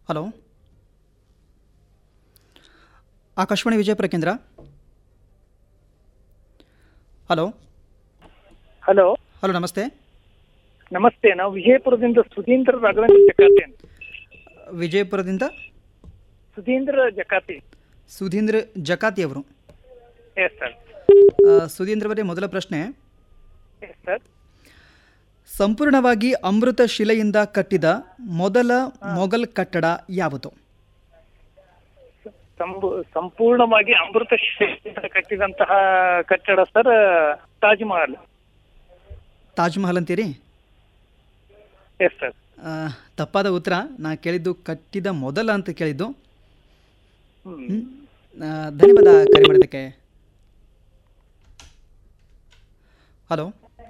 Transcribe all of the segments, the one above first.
Hello Akashvani Vijayapura ಕೇಂದ್ರ hello hello hello ನಮಸ್ತೆ ನಮಸ್ತೆ ನಾವು ವಿಜಯಪುರದಿಂದ ಸುಧೀಂದ್ರ ರಾಘವೇಂದ್ರ ಜಕಾತಿ ಅಂತ ವಿಜಯಪುರದಿಂದ ಸುಧೀಂದ್ರ ಜಕಾತಿ ಸುಧೀಂದ್ರ ಜಕಾತಿ ಅವರು ಎಸ್ ಸರ್ ಸುಧೀಂದ್ರ ಅವರೇ ಮೊದಲ ಪ್ರಶ್ನೆ ಎಸ್ ಸರ್ ಸಂಪೂರ್ಣವಾಗಿ ಅಮೃತ ಶಿಲೆಯಿಂದ ಕಟ್ಟಿದ ಮೊದಲ ಮೊಘಲ್ ಕಟ್ಟಡ ಯಾವುದು ಸಂಪೂ- ಸಂಪೂರ್ಣವಾಗಿ ಅಮೃತ ಶಿಲೆಯಿಂದ ಕಟ್ಟಿದಂತಹ ಕಟ್ಟಡ ಸರ್ ತಾಜ್ ಮಹಲ್ ತಾಜ್ ಮಹಲ್ ಅಂತೀರಿ ಎಸ್ ಸರ್ ಆ, ತಪ್ಪಾದ ಉತ್ತರ ನಾ ಕೇಳಿದ್ದು ಕಟ್ಟಿದ ಮೊದಲ ಅಂತ ಕೇಳಿದ್ದು ಹ್ಮ್. ಹ್ಮ್. ಆ, ಧನ್ಯವಾದ ಕರೆ ಮಾಡಿದ್ದಕ್ಕೆ ಹಲೋ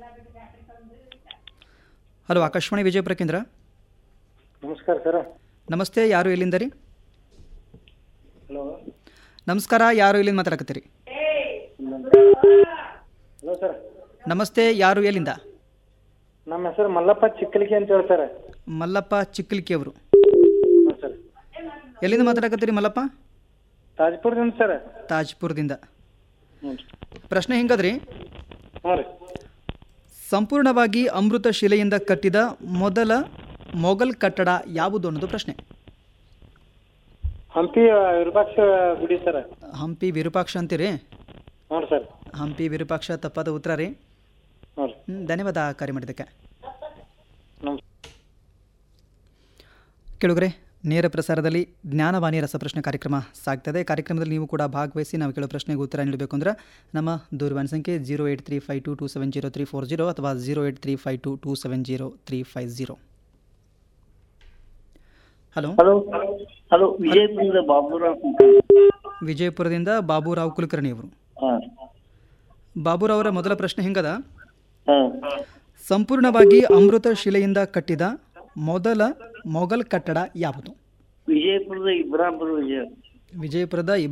ಹಲೋ ಆಕಾಶವಾಣಿ ವಿಜಯಪುರ ಕೇಂದ್ರ ನಮಸ್ಕಾರ ಸರ್ ನಮಸ್ತೆ ಯಾರು ಎಲ್ಲಿಂದ ರೀ ಹಲೋ ನಮಸ್ಕಾರ ಯಾರು ಎಲ್ಲಿಂದ ಮಾತಾಡಕತ್ತೀರಿ ಹಲೋ ಸರ್ ನಮಸ್ತೆ ಯಾರು ಎಲ್ಲಿಂದ ನಮ್ಮ ಹೆಸರು ಮಲ್ಲಪ್ಪ ಚಿಕ್ಕಲಿಗೆ ಅಂತ ಹೇಳಿ ಸರ್ ಮಲ್ಲಪ್ಪ ಚಿಕ್ಕಲಿಕ್ಕಿ ಅವರು ಹ್ಞೂ ಸರ್ ಎಲ್ಲಿಂದ ಮಾತಾಡಕತ್ತೀರಿ ಮಲ್ಲಪ್ಪ ತಾಜ್ಪುರದಿಂದ ಸರ್ ತಾಜ್ಪುರದಿಂದ ಹ್ಞೂ ಪ್ರಶ್ನೆ ಹಿಂಗದ್ರಿ ಹ್ಞೂ ರೀ ಸಂಪೂರ್ಣವಾಗಿ ಅಮೃತ ಶಿಲೆಯಿಂದ ಕಟ್ಟಿದ ಮೊದಲ ಮೊಘಲ್ ಕಟ್ಟಡ ಯಾವುದು ಅನ್ನೋದು ಪ್ರಶ್ನೆ ಹಂಪಿ ವಿರೂಪಾಕ್ಷ ಗುಡಿ ಸರ್ ಹಂಪಿ ವಿರೂಪಾಕ್ಷ ಅಂತೀರಿ ಹ್ಞೂ ಸರ್ ಹಂಪಿ ವಿರೂಪಾಕ್ಷ ತಪ್ಪಾದ ಉತ್ತರ ರೀ ಹ್ಞೂ ರೀ ಹ್ಮ್, ಧನ್ಯವಾದ ಕರೆ ಮಾಡಿದ್ದಕ್ಕೆ ನಮ್ ಕೇಳುಗರೆ ನೇರ ಪ್ರಸಾರದಲ್ಲಿ ಜ್ಞಾನವಾಣಿ ರಸಪ್ರಶ್ನೆ ಕಾರ್ಯಕ್ರಮ ಸಾಗ್ತದೆ ಕಾರ್ಯಕ್ರಮದಲ್ಲಿ ನೀವು ಕೂಡ ಭಾಗವಹಿಸಿ ನಾವು ಕೇಳೋ ಪ್ರಶ್ನೆಗೆ ಉತ್ತರ ನೀಡಬೇಕು ಅಂದ್ರೆ ನಮ್ಮ ದೂರವಾಣಿ ಸಂಖ್ಯೆ zero eight three five two two seven zero three four zero ಅಥವಾ zero eight three five two two seven zero three five zero hello hello hello ವಿಜಯಪುರದ ಬಾಬುರಾವ್ ವಿಜಯಪುರದಿಂದ ಬಾಬುರಾವ್ ಕುಲಕರ್ಣಿ ಅವರು ಹಾ ಬಾಬುರಾವ್ ಅವರ ಮೊದಲ ಪ್ರಶ್ನೆ ಹಿಂಗದ ಹಾ ಸಂಪೂರ್ಣವಾಗಿ ಅಮೃತ ಶಿಲೆಯಿಂದ ಕಟ್ಟಿದ ಮೊದಲ ಮೊಘಲ್ ಕಟ್ಟಡ ಯಾವುದು ವಿಜಯಪುರದ ಇಬ್ರಾಪುರ ವಿಜಯ ವಿಜಯಪುರದ